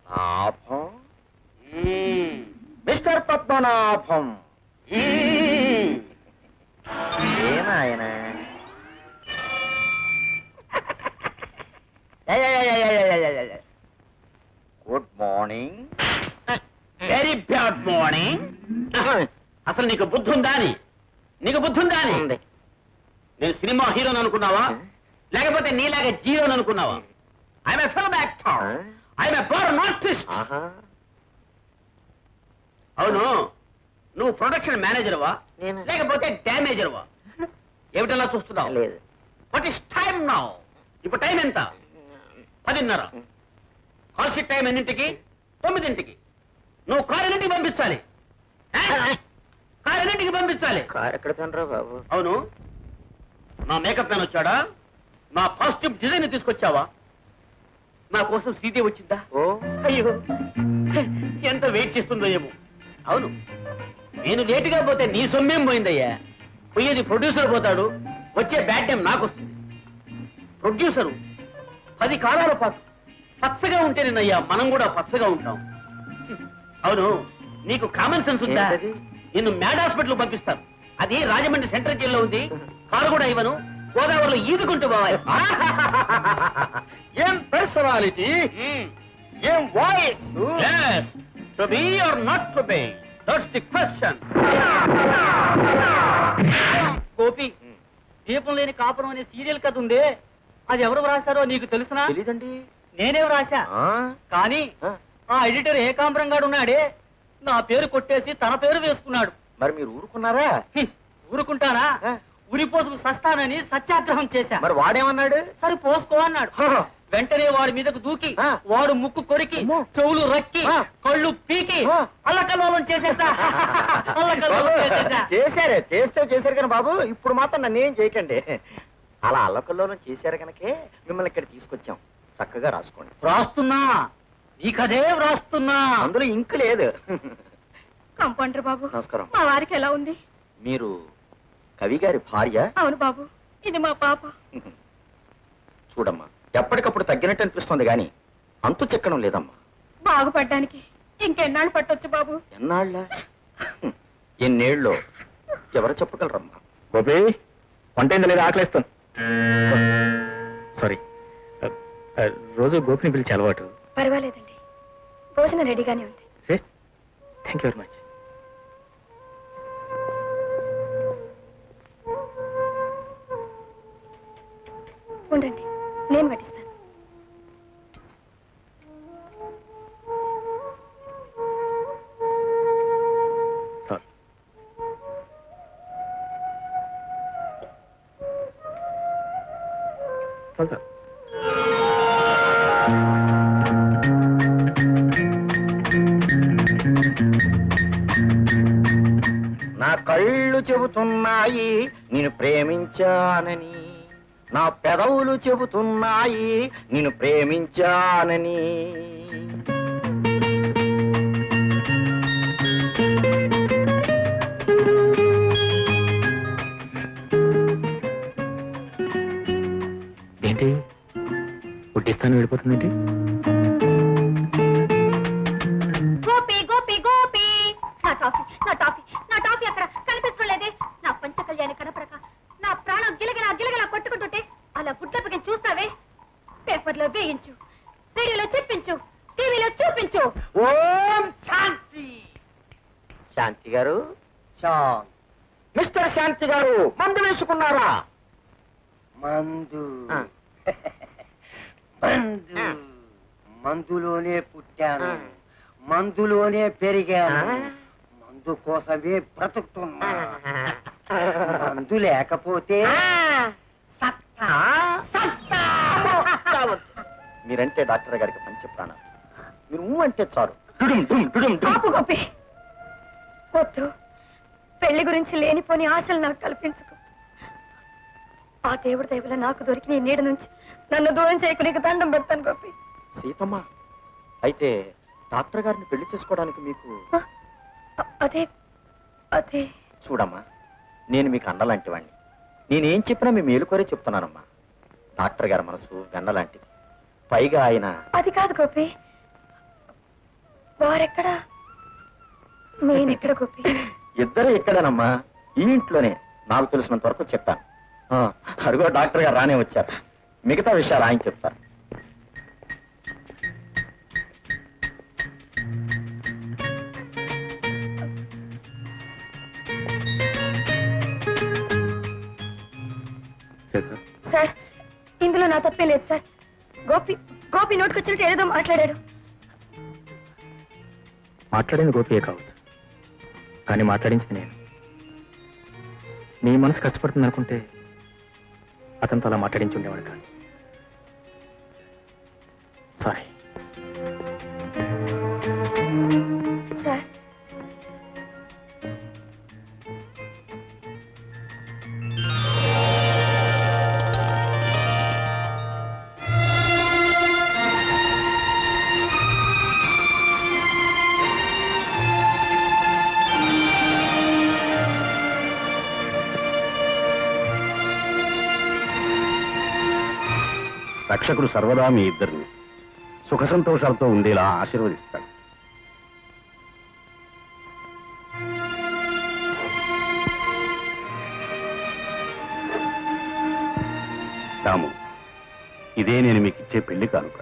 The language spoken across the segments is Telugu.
నాభం మ్మ్. మిస్టర్ పద్మనాభం మ్మ్. ఏనాయన good morning very bad morning అసలు నీకు బుద్ధి ఉందా అని నీకు బుద్ధి ఉందా అని ఉంది. నేను సినిమా హీరోని అనుకున్నావా లేకపోతే నీలాగా జీరోని అనుకున్నావా I'm a film actor I'm a born artist ఆహా అవును నువ్వు ప్రొడక్షన్ మేనేజర్ వా నేను. లేకపోతే డ్యామేజర్ వా ఏమిటలా చూస్తున్నావు లేదు వాట్ ఇస్ టైం నౌ ఇప్పుడు టైం ఎంత పదిన్నర కాల్ షీట్ టైం ఎన్నింటికి తొమ్మిదింటికి నువ్వు కారు ఎన్నింటికి పంపించాలి ఆ? కారు ఎన్నింటికి పంపించాలి కారు ఎక్కడ తినరా బాబు అవును నా మేకప్ మ్యాన్ వచ్చాడా నా కాస్ట్యూమ్ డిజైన్ తీసుకొచ్చావా నా కోసం సీతే వచ్చిందా ఓ అయ్యో ఎంత వెయిట్ చేస్తుందో ఏమో అవును నేను లేటుగా పోతే నీ సొమ్మేం పోయిందయ్యా పోయేది ప్రొడ్యూసర్ పోతాడు వచ్చే బ్యాడ్ టైం నాకు వస్తుంది ప్రొడ్యూసరు పది కాలాల పాటు పచ్చగా ఉంటేనేనయ్యా మనం కూడా పచ్చగా ఉంటాం అవును నీకు కామన్ సెన్స్ ఉందా ఏంటది? నిన్ను మ్యాడ్ హాస్పిటల్ పంపిస్తాను అది రాజమండ్రి సెంట్రల్ జైల్లో ఉంది కారు కూడా ఇవ్వను గోదావరిలో ఈదుకుంటూ పోవాలి ఏం పర్సనాలిటీ ఏం voice Yes, to be or not to be. That's the question. Gopi దీపం లేని కాపురం అనే సీరియల్ కథ ఉందే అది ఎవరు వ్రాసారో నీకు తెలుసునా తెలీదండి నేనే వ్రాసా ఆ? కానీ ఆ? ఆ ఎడిటర్ ఏకాంబరం గాడు ఉన్నాడే నా పేరు కొట్టేసి తన పేరు వేసుకున్నాడు మరి మీరు ఊరుకున్నారా హ్మ్, ఊరుకుంటానా ఆ? ఉరిపోసుకు సస్తానని సత్యాగ్రహం చేశా మరి వాడేమన్నాడు సరి పోసుకో అన్నాడు వెంటనే వాడి మీదకు దూకి ఆ. వాడు ముక్కు కొరికి అమ్మో. చెవులు రక్కి ఆ. కళ్ళు పీకి ఆ. అల్లకల్లోలం చేసేసా అల్లకల్లోలం చేసేసా చేశారే చేస్తే చేశారు కానీ బాబు ఇప్పుడు మాత్రం నన్ను ఏం చేయకండి అలా అల్లకల్లోనం చేశారు కనుకే మిమ్మల్ని ఇక్కడ తీసుకొచ్చాం చక్కగా రాసుకోండి వ్రాస్తున్నా నీకదే వ్రాస్తున్నా అందులో ఇంకు లేదు కంపౌండర్ బాబు నమస్కారం మా వారికి ఎలా ఉంది మీరు కవి గారి భార్య అవును బాబు ఇది మా పాప చూడమ్మా ఎప్పటికప్పుడు తగ్గినట్టు అనిపిస్తుంది గాని అంతు చెక్కడం లేదమ్మా బాగుపడ్డానికి ఇంకెన్నాళ్ళు పట్టొచ్చు బాబు ఎన్నాళ్ళ ఎన్నేళ్ళు ఎవరు చెప్పగలరమ్మా గోపి వంట అయిందా లేదా ఆకలిస్తాను సారీ రోజు గోపిని పిలిచి అలవాటు పర్వాలేదండి భోజనం రెడీగానే ఉంది థ్యాంక్ యూ వెరీ మచ్ ఉండండి నేను వడ్డిస్తాను సారీ చాలు సార్ నా కళ్ళు చెబుతున్నాయి నేను ప్రేమించానని నా పెదవులు చెబుతున్నాయి నేను ప్రేమించానని ఏంటి వడ్డిస్తాను వెళ్ళిపోతుందేంటి గోపి గోపి గోపి నా టాఫీ నా టాఫీ నా టాఫీ అక్కడ కనిపించలేదే నా పంచ కళ్యాణి కనపడక నా ప్రాణం గిలగిలా గిలగిలా కొట్టుకుంటుంటే అలా గుడ్లపకి చూస్తావే పేపర్లో వేయించు రేడియోలో చెప్పించు టీవీలో చూపించు ఓం శాంతి శాంతి గారు చాలు మిస్టర్ శాంతి గారు మందు వేసుకున్నారా మందు ఆ. మందు ఆ. మందులోనే పుట్టాను ఆ. మందులోనే పెరిగాను ఆ. మందు కోసమే బ్రతుకుతున్నా మందు లేకపోతే మీరంటే డాక్టర్ గారికి పంచ ప్రాణం మీరు ఊ అంటే చాలు డుడుం డుమ్ డుడుం డుమ్. ఆపు గోపి వద్దు పెళ్లి గురించి లేనిపోని ఆశలు నాకు కల్పించుకు ఆ దేవుడి దయవల్ల నాకు దొరికిన ఈ నీడ నుంచి నన్ను దూరం చేయకు నీకు దండం పెడతాను గోపి సీతమ్మ అయితే డాక్టర్ గారిని పెళ్లి చేసుకోవడానికి మీకు ఆ, అ- అదే అదే చూడమ్మా నేను మీకు అండలాంటి వాణ్ణి నేనేం చెప్పినా మీ మేలుకోరే చెప్తున్నానమ్మా డాక్టర్ గారి మనసు వెన్నలాంటిది పైగా ఆయన అది కాదు గోపి వారెక్కడా నేనెక్కడ గోపి ఇద్దరు ఇక్కడేనమ్మా ఈ ఇంట్లోనే నాకు తెలిసినంత వరకు చెప్పాను ఆ, అదిగో డాక్టర్ గారు రానే వచ్చారు మిగతా విషయాలు ఆయన చెప్తారు శేఖర్ సార్ ఇందులో నా తప్పే లేదు సార్ గోపి గోపి నోటుకొచ్చినట్టు ఏదో మాట్లాడాడు మాట్లాడింది గోపియే కావచ్చు కానీ మాట్లాడించింది నేను నీ మనసు కష్టపడుతుంది అనుకుంటే అతనితో అలా మాట్లాడించి ఉండేవాడు కాదు సారీ సార్ రక్షకుడు సర్వదా మీ ఇద్దరిని సుఖ సంతోషాలతో ఉండేలా ఆశీర్వదిస్తాడు రాము ఇదే నేను మీకు ఇచ్చే పెళ్లి కానుక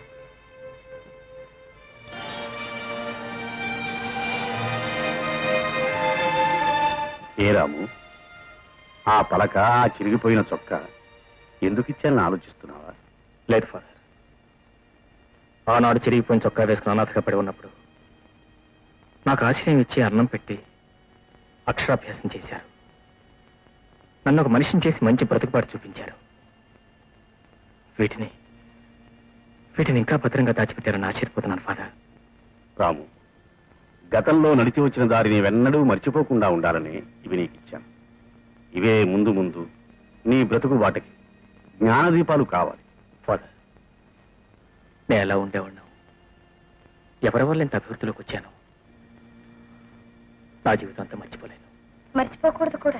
ఏ రాము ఆ పలక ఆ చిరిగిపోయిన చొక్క ఎందుకు ఇచ్చానని ఆలోచిస్తున్నావా లేదు ఫాదర్ ఆనాడు చిరిగిపోయిన చొక్కా వేసుకుని అనాథగా పడి ఉన్నప్పుడు నాకు ఆశ్రయం ఇచ్చి అన్నం పెట్టి అక్షరాభ్యాసం చేశారు నన్ను ఒక మనిషిని చేసి మంచి బ్రతుకుబాటు చూపించారు వీటిని వీటిని ఇంకా భద్రంగా దాచిపెట్టారని ఆశ్చర్యపోతున్నాను ఫాదర్ రాము గతంలో నడిచి వచ్చిన దారిని వెన్నడూ మర్చిపోకుండా ఉండాలని ఇవి నీకు ఇచ్చాను ఇవే ముందు ముందు నీ బ్రతుకు బాటకి జ్ఞానదీపాలు కావాలి ఫాదర్ నేను ఎలా ఉండేవాడినావు ఎవరి వల్ల ఇంత అభివృద్ధిలోకి వచ్చాను నా జీవితం అంతా మర్చిపోలేను మర్చిపోకూడదు కూడా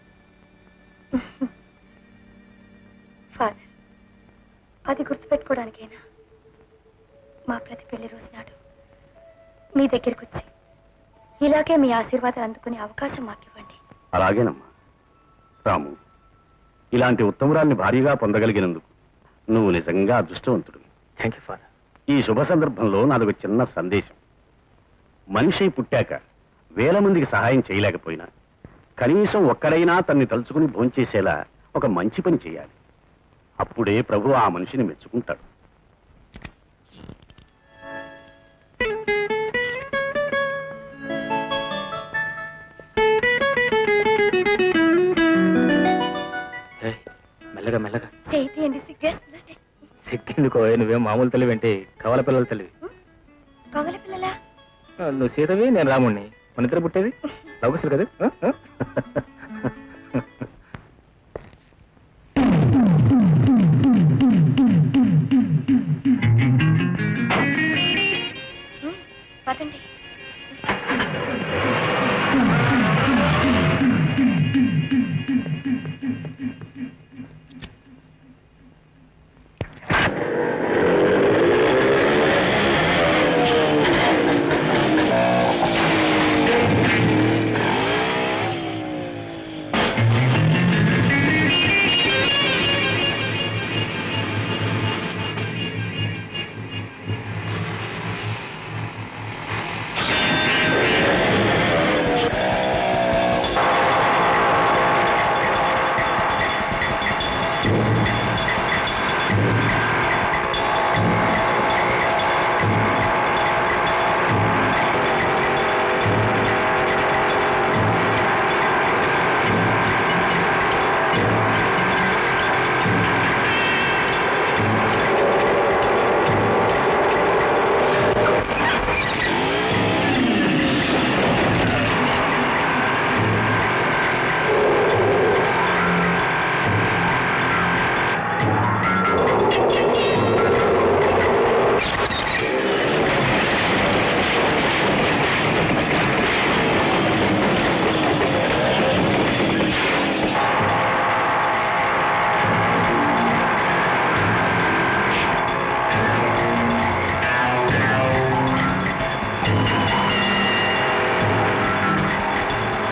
ఫాదర్ అది గుర్తుపెట్టుకోవడానికైనా మా ప్రతి పెళ్లి రోజు నాడు మీ దగ్గరికి వచ్చి ఇలాగే మీ ఆశీర్వాదాలు అందుకునే అవకాశం మాకు ఇవ్వండి అలాగేనమ్మా రాము ఇలాంటి ఉత్తమురాల్ని భారీగా పొందగలిగినందుకు నువ్వు నిజంగా అదృష్టవంతుడు థ్యాంక్ యూ ఫాదర్ ఈ శుభ సందర్భంలో నాదొక చిన్న సందేశం మనిషి పుట్టాక వేల మందికి సహాయం చేయలేకపోయినా కనీసం ఒక్కడైనా తన్ని తలుచుకుని భోంచేసేలా ఒక మంచి పని చేయాలి అప్పుడే ప్రభు ఆ మనిషిని మెచ్చుకుంటాడు ఏయ్, మెల్లగా మెల్లగా చేయి తీయండి సిగ్గేస్తుందండి సిగ్గెందుకో నువ్వేం మామూలు తెలివి అంటే కవల పిల్లల తెలివి కవల పిల్లలా నువ్వు సీతవి నేను రాముణ్ణి మన ఇద్దరు పుట్టేది లవకుశలు కదా ఆ? ఆ?